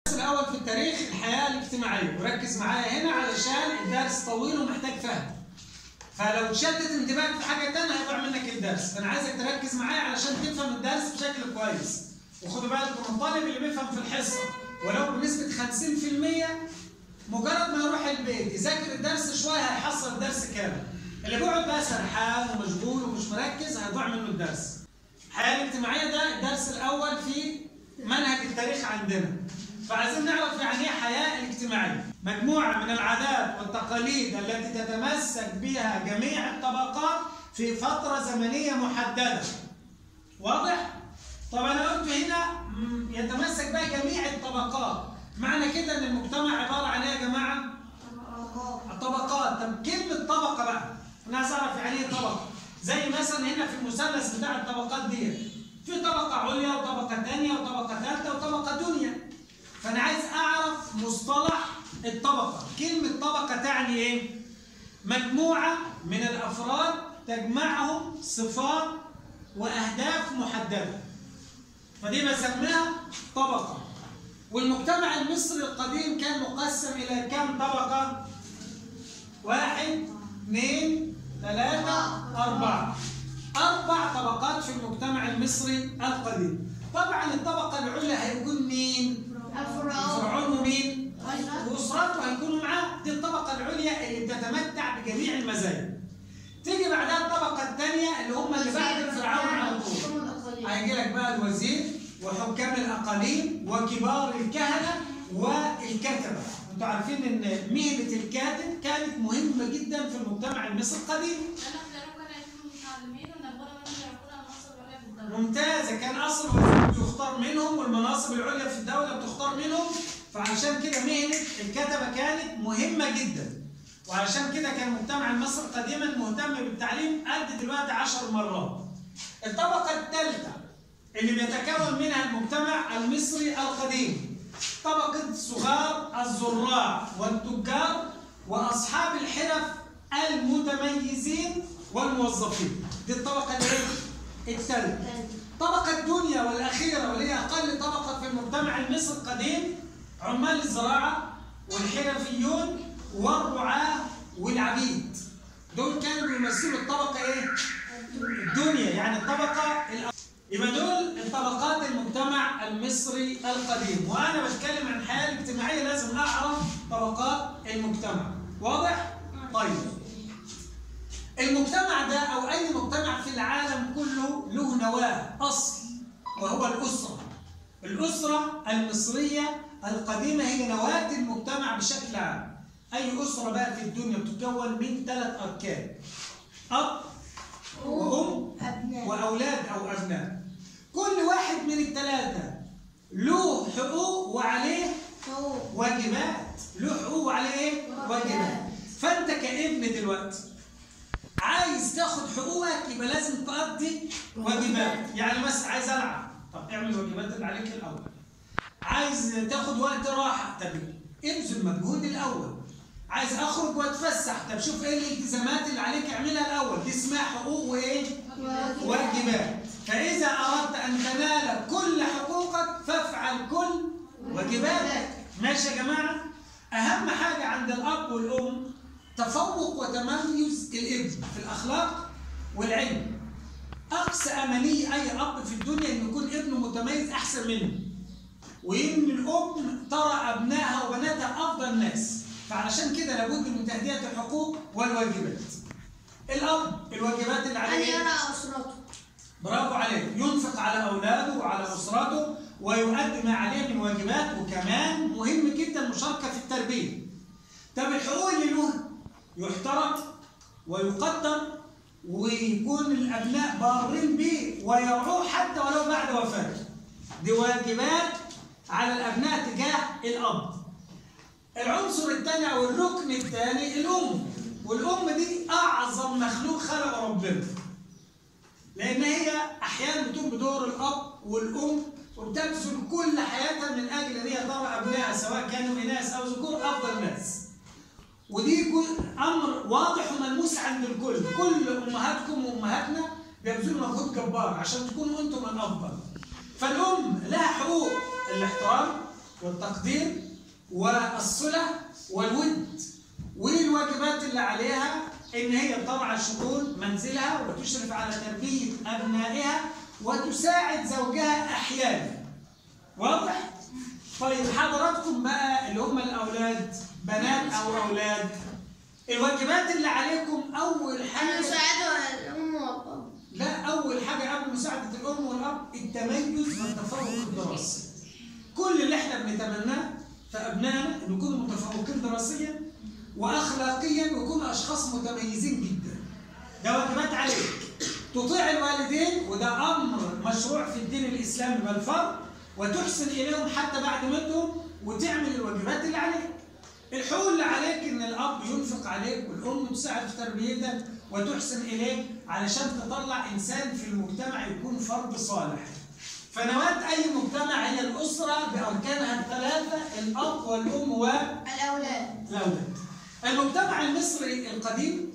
الأول في التاريخ الحياة الاجتماعية وركز معايا هنا علشان الدرس طويل ومحتاج فهم فلو تشتت انتباهك في حاجة تانية هيضيع منك الدرس فأنا عايزك تركز معايا علشان تفهم الدرس بشكل كويس وخدوا بالكم الطالب اللي بيفهم في الحصة ولو بنسبة 50% مجرد ما يروح البيت يذاكر الدرس شوية هيحصل الدرس كامل اللي بيقعد بقى سرحان ومشغول ومش مركز هيضيع منه الدرس الحياة الاجتماعية ده الدرس الأول في منهج التاريخ عندنا فعايزين نعرف يعني ايه حياة الاجتماعية مجموعة من العادات والتقاليد التي تتمسك بها جميع الطبقات في فترة زمنية محددة واضح؟ طب أنا قلت هنا مم، يتمسك بها جميع الطبقات معنى كده ان المجتمع عبارة عن ايه يا جماعة؟ الطبقات طب كلمة طبقة بقى أنا عايز أعرف يعني إيه طبقة زي مثلا هنا في المثلث بتاع الطبقات دي في طبقة عليا وطبقة ثانية وطبقة ثالثة وطبقة دنيا فأنا عايز أعرف مصطلح الطبقة كلمة طبقة تعني إيه؟ مجموعة من الأفراد تجمعهم صفات وأهداف محددة فدي بسميها طبقة والمجتمع المصري القديم كان مقسم إلى كم طبقة؟ واحد اثنين ثلاثة أربعة أربع طبقات في المجتمع المصري القديم طبعا الطبقة العليا هيكون مين؟ فرعون ومين؟ وأسرته هيكونوا معاه دي الطبقة العليا اللي بتتمتع بجميع المزايا تيجي بعدها الطبقة الثانية اللي هم اللي بعد فرعون على طول هيجي لك بقى الوزير وحكام الاقاليم وكبار الكهنه والكتبه انتوا عارفين ان مهنه الكاتب كانت مهمه جدا في المجتمع المصري القديم أنا اختاروا كانوا يكونوا متعلمين ونبغى منهم يكونوا المنصب العليا في الدولة. ممتازه كان اصل الوزير بيختار منهم والمناصب العليا في الدوله بتختار منهم فعشان كده مهنه الكتبه كانت مهمه جدا وعشان كده كان المجتمع المصري قديما مهتم بالتعليم قد دلوقتي عشر مرات الطبقه الثالثه اللي بيتكون منها المجتمع المصري القديم طبقة صغار الزراع والتجار وأصحاب الحرف المتميزين والموظفين دي الطبقة الايه؟ الثالثة طبقة الدنيا والأخيرة واللي هي أقل طبقة في المجتمع المصري القديم عمال الزراعة والحرفيون والرعاة والعبيد دول كانوا بيمثلوا الطبقة إيه؟ الدنيا يعني الطبقة الأ- يبقى دول الطبقات المجتمع المصري القديم وأنا بتكلم عن الحياة الاجتماعية لازم أعرف طبقات المجتمع واضح؟ طيب المجتمع ده أو أي مجتمع في العالم كله له نواة أصل وهو الأسرة الأسرة المصرية القديمة هي نواة المجتمع بشكل عام أي أسرة بقى في الدنيا بتتكون من ثلاث أركان أب وأم وأولاد أو أبناء كل واحد من الثلاثة له حقوق وعليه واجبات له حقوق وعليه ايه؟ واجبات فأنت كابن دلوقتي عايز تاخد حقوقك يبقى لازم تقضي واجبات يعني مثلا عايز ألعب طب اعمل الواجبات اللي عليك الأول عايز تاخد وقت راحة طب ابذل مجهود الأول عايز أخرج وأتفسح طب شوف إيه الالتزامات اللي عليك اعملها الأول دي اسمها حقوق وإيه؟ واجبات فإذا أردت أن تنال كل حقوقك فافعل كل واجباتك ماشي يا جماعة أهم حاجة عند الأب والأم تفوق وتميز الابن في الأخلاق والعلم أقصى أمنية أي أب في الدنيا إن يكون ابنه متميز أحسن منه وإن الأم ترى أبنائها وبناتها أفضل ناس فعلشان كده لابد من تأدية الحقوق والواجبات الأب الواجبات اللي عليه أن إيه؟ يرى أسرته برافو عليك ينفق على اولاده وعلى اسرته ويؤدي ما عليه من واجبات وكمان مهم جدا المشاركه في التربيه طب الحقوق اللي له يحترم ويقدر ويكون الابناء بارين به ويرعوه حتى ولو بعد وفاته دي واجبات على الابناء تجاه الاب العنصر الثاني او الركن الثاني الام والام دي اعظم مخلوق خلق ربنا لان هي احيانا بتقوم بدور الاب والام وبتبذل كل حياتها من اجل ان هي ترى ابنائها سواء كانوا اناث او ذكور افضل ناس ودي كل امر واضح وملموس عند الكل كل امهاتكم وامهاتنا بيبذلوا مجهود جبار عشان تكونوا انتم الافضل فالام لها حقوق الاحترام والتقدير والصلة والود والواجبات اللي عليها إن هي تضع شؤون منزلها وتشرف على تربية أبنائها وتساعد زوجها أحيانا واضح؟ طيب حضراتكم بقى اللي هم الأولاد بنات أو أولاد الواجبات اللي عليكم أول حاجة المساعدة الأم والأب لا أول حاجة قبل مساعدة الأم والأب التميز والتفوق الدراسي. كل اللي احنا بنتمناه في أبنائنا إن يكونوا متفوقين دراسيا وأخلاقيا ويكونوا أشخاص متميزين جدا. ده واجبات عليك. تطيع الوالدين وده أمر مشروع في الدين الإسلامي بالفرض وتحسن إليهم حتى بعد موتهم وتعمل الواجبات اللي عليك. الحقوق اللي عليك ان الاب ينفق عليك والام تساعد في تربيتك وتحسن اليك علشان تطلع انسان في المجتمع يكون فرد صالح. فنواه اي مجتمع هي الاسره باركانها الثلاثه الاب والام والاولاد. الأولاد المجتمع المصري القديم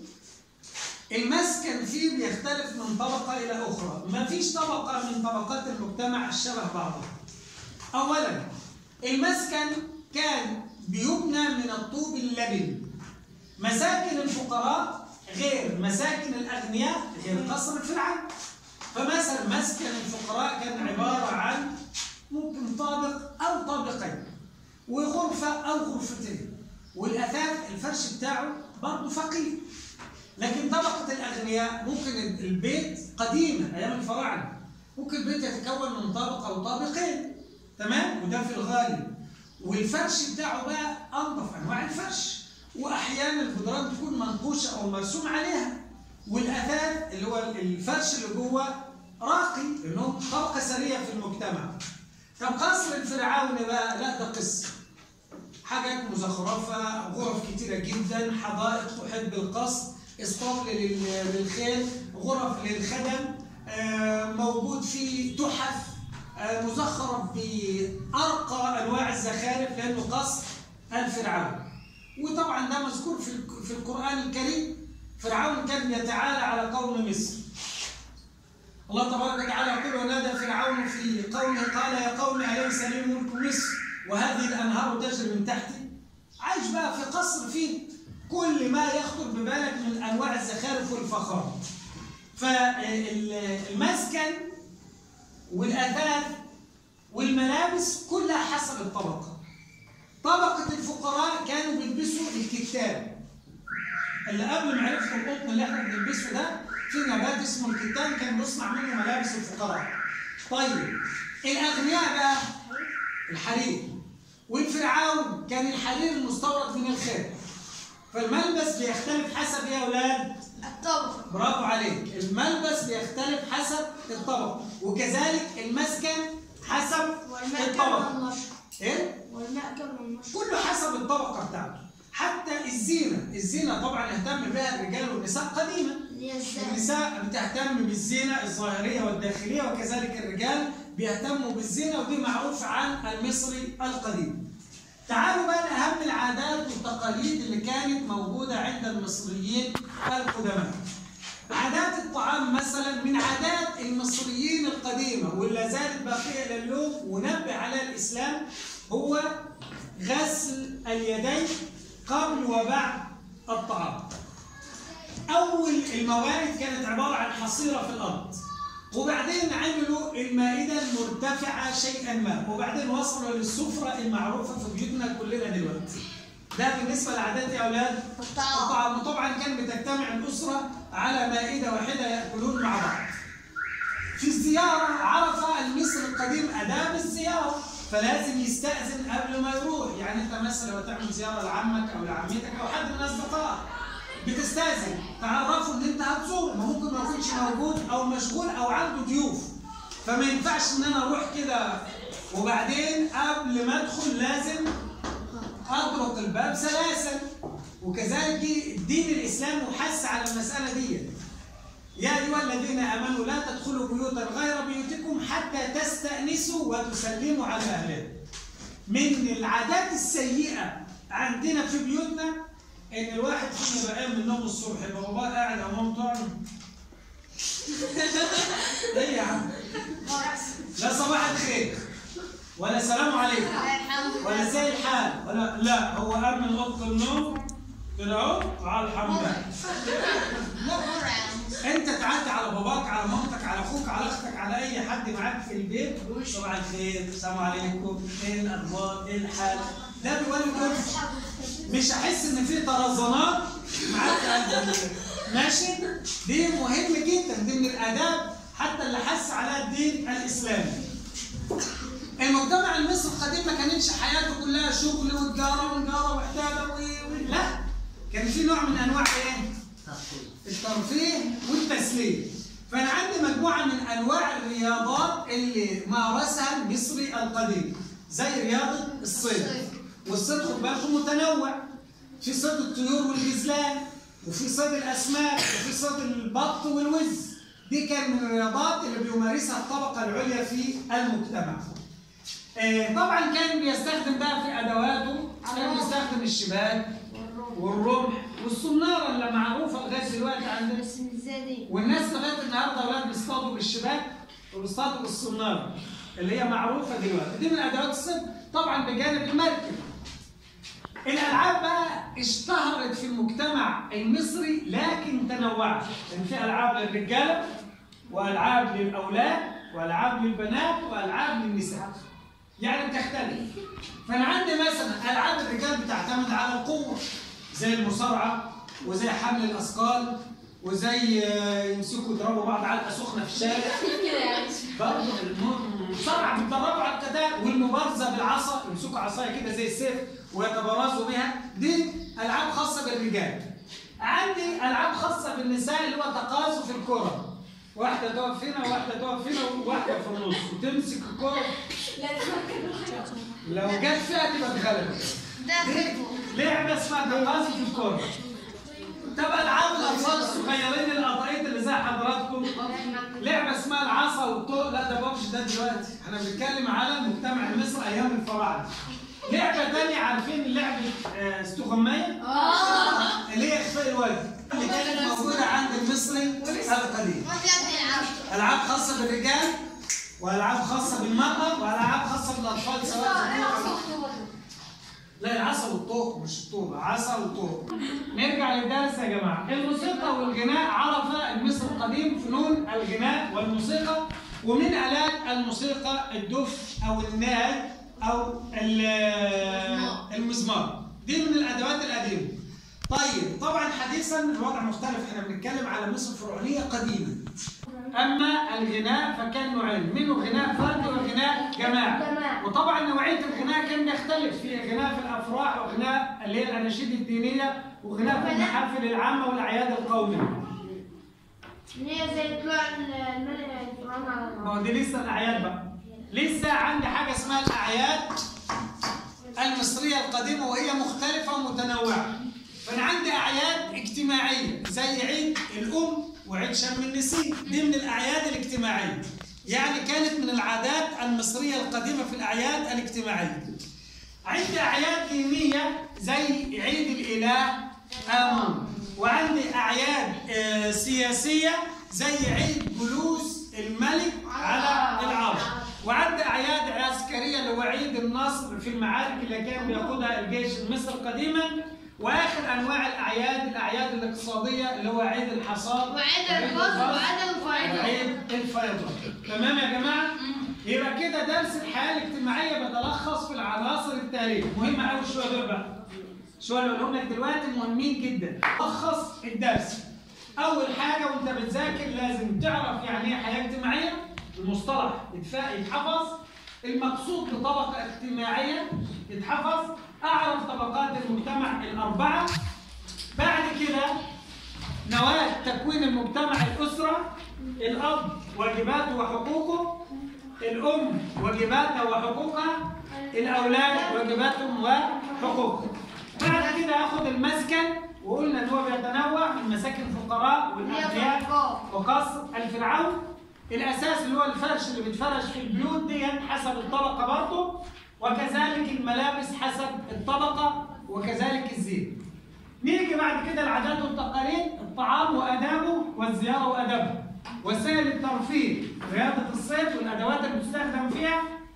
المسكن فيه بيختلف من طبقه الى اخرى، ما فيش طبقه من طبقات المجتمع شبه بعضها. اولا المسكن كان بيبنى من الطوب اللبن مساكن الفقراء غير مساكن الاغنياء غير قصر الفرعون فمثلا مسكن الفقراء كان عباره عن ممكن طابق او طابقين وغرفه او غرفتين والاثاث الفرش بتاعه برضه فقير لكن طبقه الاغنياء ممكن البيت قديما ايام الفراعنه ممكن البيت يتكون من طابق او طابقين تمام وده في الغالب والفرش بتاعه بقى انظف انواع الفرش واحيانا الجدران تكون منقوشه او مرسوم عليها والاثاث اللي هو الفرش اللي جوه راقي لانه طبقه سريه في المجتمع طب قصر الفرعوني بقى لا ده قصه حاجات مزخرفه غرف كتيره جدا حدائق تحب القصر اسطبل لل- للخيل غرف للخدم آه، موجود فيه تحف آه، مزخرف بأرقى أنواع الزخارف لأنه قصر الفرعون وطبعا ده مذكور في الك- في القرآن الكريم فرعون كان يتعالى على قوم مصر الله تبارك وتعالى يقول ونادى فرعون في قومه قال يا قوم أليس لي ملك مصر وهذه الأنهار تجري من تحتي عايش بقى في قصر فيه كل ما يخطر ببالك من أنواع الزخارف والفخار فالمسكن والأثاث والملابس كلها حسب الطبقة طبقة الفقراء كانوا بيلبسوا الكتان اللي قبل معرفة القطن اللي احنا بنلبسه ده في نبات اسمه الكتان كان بيصنع منه ملابس الفقراء طيب الأغنياء بقى الحرير والفرعون كان الحرير المستورد من الخارج فالملبس بيختلف حسب ايه يا اولاد؟ الطبق برافو عليك الملبس بيختلف حسب الطبقة وكذلك المسكن حسب والمأكل الطبقة والنشر ايه؟ والمأكل والنشر كله حسب الطبقة بتاعته حتى الزينة الزينة طبعا اهتم بها الرجال والنساء قديما اللي هي الزاد النساء بتهتم بالزينة الظاهرية والداخلية وكذلك الرجال بيهتموا بالزينة ودي معروف عن المصري القديم تعالوا بقى لأهم العادات والتقاليد اللي كانت موجودة عند المصريين القدماء عادات الطعام مثلا من عادات المصريين القديمة واللي زالت باقية إلى اليوم ونبه عليها الإسلام هو غسل اليدين قبل وبعد الطعام أول الموارد كانت عبارة عن حصيرة في الأرض وبعدين عملوا المائدة المرتفعة شيئا ما وبعدين وصلوا للسفرة المعروفة في بيوتنا كلنا دلوقتي ده بالنسبة لعادات يا أولاد الطعام الطعام وطبعا كان بتجتمع الأسرة على مائدة واحدة يأكلون مع بعض في الزيارة عرف المصري القديم آداب الزيارة فلازم يستأذن قبل ما يروح يعني أنت مثلا لو تعمل زيارة لعمك أو لعمتك أو حد من أصدقائك بتستأذن تعرفوا إن أنت هتزور ما ممكن ما يكونش موجود أو مشغول أو عنده ضيوف فما ينفعش إن أنا أروح كده وبعدين قبل ما أدخل لازم أطرق الباب ثلاثا وكذلك الدين الإسلامي حث على المسألة دي يا أيها الذين آمنوا لا تدخلوا بيوتا غير بيوتكم حتى تستأنسوا وتسلموا على أهلها من العادات السيئة عندنا في بيوتنا إن الواحد فينا يبقى قايم من النوم الصبح يبقى باباه قاعد أو مامته قاعدة إيه يا عم؟ لا صباح الخير ولا سلام عليكم ولا زي الحال ولا لا هو قام من اوضه النوم كده اهو على الحمد لله انت تعدي على باباك على مامتك على اخوك على اختك على اي حد معاك في البيت صباح الخير السلام عليكم ايه الاخبار ايه الحال ده بيقول لك مش هحس ان في طرزانات معاك في قلبك. ماشي دي مهم جدا دي من الاداب حتى اللي حس عليها الدين الاسلامي المجتمع المصري القديم ما كانتش حياته كلها شغل وتجاره ونجاره وحداده و و- لا كان في نوع من انواع ايه؟ الترفيه والتسليه فانا عندي مجموعه من انواع الرياضات اللي مارسها المصري القديم زي رياضه الصيد والصيد خد بالكم متنوع في صيد الطيور والغزلان وفي صيد الاسماك وفي صيد البط والوز دي كان من الرياضات اللي بيمارسها الطبقه العليا في المجتمع آه، طبعا كان بيستخدم بقى في ادواته كان بيستخدم الشباك والرمح والصناره اللي معروفه لغايه دلوقتي عندنا بس مش زي دي والناس لغايه النهارده اولاد بيصطادوا بالشباك وبيصطادوا بالصناره اللي هي معروفه دلوقتي دي من ادوات الصيد طبعا بجانب المركب الالعاب بقى اشتهرت في المجتمع المصري لكن تنوعت كان في العاب للرجاله والعاب للاولاد والعاب للبنات والعاب للنساء يعني بتختلف فانا عندي مثلا العاب الرجال بتعتمد على القوه زي المصارعه وزي حمل الاثقال وزي آه، يمسكوا يضربوا بعض علقه سخنه في الشارع برضه الم- المصارعه بيتدربوا على القتال والمبارزه بالعصا يمسكوا عصايه كده زي السيف ويتبارزوا بها دي العاب خاصه بالرجال عندي العاب خاصه بالنساء اللي هو تقاذف الكره واحده تقف هنا وواحده تقف هنا وواحده في النص وتمسك الكره لو جت فيها تبقى اتغلبت ده دي لعبه اسمها تقاذف الكره طب العاب الاطفال الصغيرين القطايط اللي زي حضراتكم لعبه اسمها العصا والطوق لا ده بابش ده دلوقتي احنا بنتكلم على المجتمع المصري ايام الفراعنه لعبه تانية عارفين لعبه آه، استغمايه اللي هي اخفاء الوجه اللي كانت موجوده عند المصري القديم ما في حد يلعب العاب خاصه بالرجال والعاب خاصه بالمراه والعاب خاصه بالاطفال سواء ذكور أو لا العصا والطوق مش الطوبة عصا وطوق نرجع للدرس يا جماعة الموسيقى والغناء عرف المصري القديم فنون الغناء والموسيقى ومن آلات الموسيقى الدف أو الناي أو ال- المزمار دي من الأدوات القديمة طيب طبعا حديثا الوضع مختلف احنا بنتكلم على مصر الفرعونية قديما أما الغناء فكان نوعين منه غناء فردي وغناء جماعي جماعي. وطبعا نوعيه الغناء كان بيختلف في غناء في الافراح وغناء اللي هي الاناشيد الدينيه وغناء في المحافل العامه والاعياد القوميه. اللي هي زي طلوع الملك الفرعون على ما الأرض هو دي لسه الاعياد بقى. لسه عندي حاجه اسمها الاعياد المصريه القديمه وهي مختلفه ومتنوعه. فانا عندي اعياد اجتماعيه زي عيد الام وعيد شم النسيم دي من الاعياد الاجتماعيه. يعني كانت من العادات المصريه القديمه في الاعياد الاجتماعيه. عندي اعياد دينيه زي عيد الاله امون وعندي اعياد آه، سياسيه زي عيد جلوس الملك على العرش وعندي اعياد عسكريه اللي هو عيد النصر في المعارك اللي كان بياخدها الجيش المصري قديما واخر انواع الاعياد الاعياد الاقتصاديه اللي هو عيد الحصاد وعيد وعيد الفصل الفصل. وعيد الفريضة وعيد الفيضان تمام يا جماعه يبقى كده درس الحياه الاجتماعيه بيتلخص في العناصر التاليه مهمه قوي شويه دول بقى شويه اللي بقولهم لك دلوقتي مهمين جدا لخص الدرس اول حاجه وانت بتذاكر لازم تعرف يعني ايه حياه اجتماعيه المصطلح يتفا- يتحفظ المقصود بطبقه اجتماعيه يتحفظ اعرف طبقات المجتمع الاربعه بعد كده نواة تكوين المجتمع الأسرة الأب واجباته وحقوقه الأم واجباتها وحقوقها الأولاد واجباتهم وحقوقهم بعد كده آخد المسكن وقلنا إن هو بيتنوع من مساكن الفقراء والأغنياء وقصر الفرعون الأساس اللي هو الفرش اللي بيتفرش في البيوت دي حسب الطبقة برضه وكذلك الملابس حسب الطبقة وكذلك الزين نيجي بعد كده العادات والتقاليد الطعام وادابه والزياره وادابها وسائل الترفيه رياضه الصيد والادوات اللي بتستخدم فيها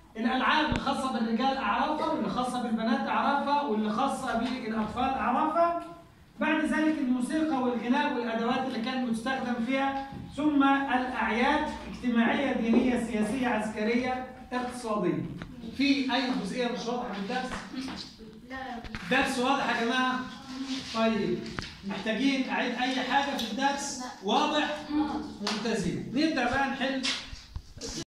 الالعاب الخاصه بالرجال اعرفها واللي خاصه بالبنات اعرفها واللي خاصه بالاطفال اعرفها بعد ذلك الموسيقى والغناء والادوات اللي كانت بتستخدم فيها ثم الاعياد اجتماعيه دينيه سياسيه عسكريه اقتصاديه في اي جزئيه مش واضحه في الدرس لا درس واضح يا جماعه طيب محتاجين اعيد اي حاجه في الدرس واضح ممتازين نبدا بقى نحل